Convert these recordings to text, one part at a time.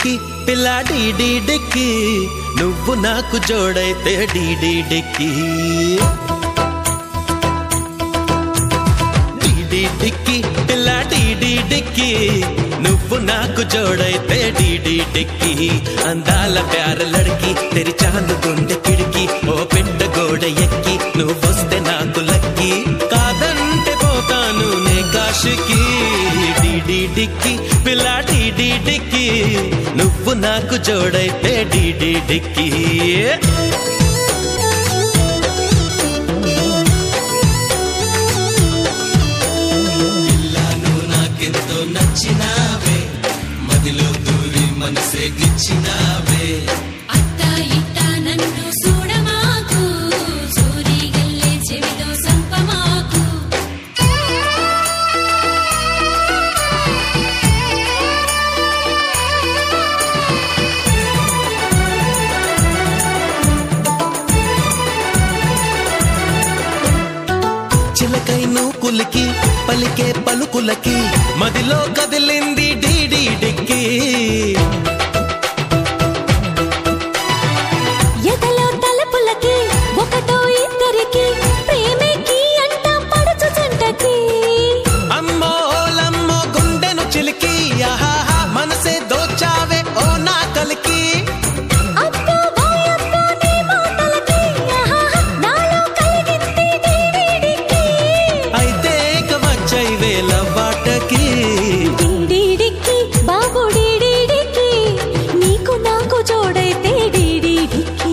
dicky పిల్ల డీడీ డిక్కి నువ్వు నాకు జోడైతే డీడీ డిక్కి డీడీ డిక్కి పిల్ల డీడీ డిక్కి నువ్వు నాకు జోడైతే డీడీ డిక్కి అందాల ప్యార లడికి తెరిచాను గుండె కిడికి ఓ పెద్ద గోడ ఎక్కి నువ్వు వస్తే నాకు లక్కి కాదంటే పోతాను నే కాశికి డీడీ డిక్కి పిల్ల డీడీ డిక్కి నువ్వు నాకు జోడైతే డీడీ డిక్కి పిల్లను నాకెంతో నచ్చినావే మదిలో దూరి మనసే గిచ్చినావే అత్త ఇట్ట నన్ను చూడమాకు సూరిగల్లే చెవిలో సంపమాకు చిలకై నూకులకి పలికే పలుకులకి మదిలో కదిలింది డీడీ డిక్కి ఎదలో తలుపులకి ఒకటో ఇద్దరికి ప్రేమకి అంట పడుచు జంటకి అమ్మోలమ్మో గుండెను చిలికి ఆహాహా మనసే దోచావే ఓ నా కలికి అబ్బో ఓయబ్బో నీ మాటలకి ఆహాహా నాలో కలిగింది డీడీడికి అయితే ఇక వచ్చై వేల వాటకి డీడీడికి బాబు డీడీడికి నీకు నాకు జోడైతే డీడీడికి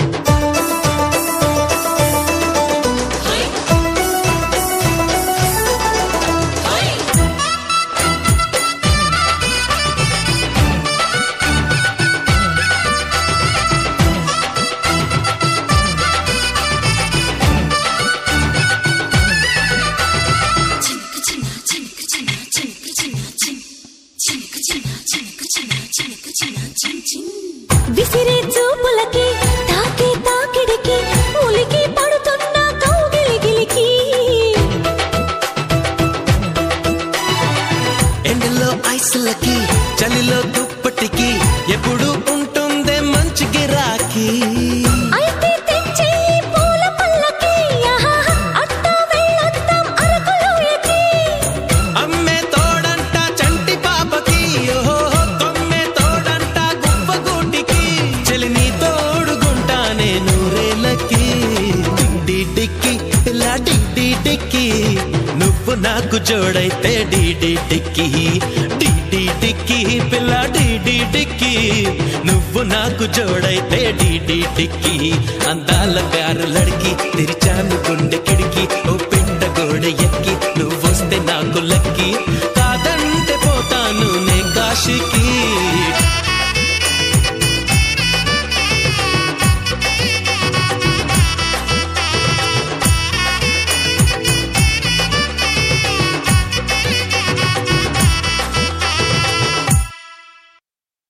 విసిరే చూపులకి తాకే తాకిడికి ఉలికి పడుతున్న కౌగిలిగిలికి ఎండలో ఐసులకి చలిలో దుప్పటికి ఎప్పుడు ఉంటుందే మంచి గిరాకీ అయితే తెచ్చే ఈ పూల పల్లకి ఆహాహా, అట్టా వెళ్ళొద్దాం అరకులోయకి అమ్మే తోడంట చంటి పాపకి ఓహో కొమ్మే తోడంట గువ్వ గూటికి చెలిని తోడుగుంటానే నూరేళ్ళకి డిండి డిక్కి ఇలా డిండి డిక్కి నువ్వు నాకు జోడైతే డీడీ డిక్కి డీడీ డిక్కి పిల్ల డీడీ డిక్కి నువ్వు నాకు జోడైతే డీడీ డిక్కి అందాల ప్యారు లడికి తెరిచాను గుండె కిడికి ఓ పిండ గోడ ఎక్కి నువ్వు వస్తే నాకు లక్కి కాదంటే పోతాను నే కాశీకి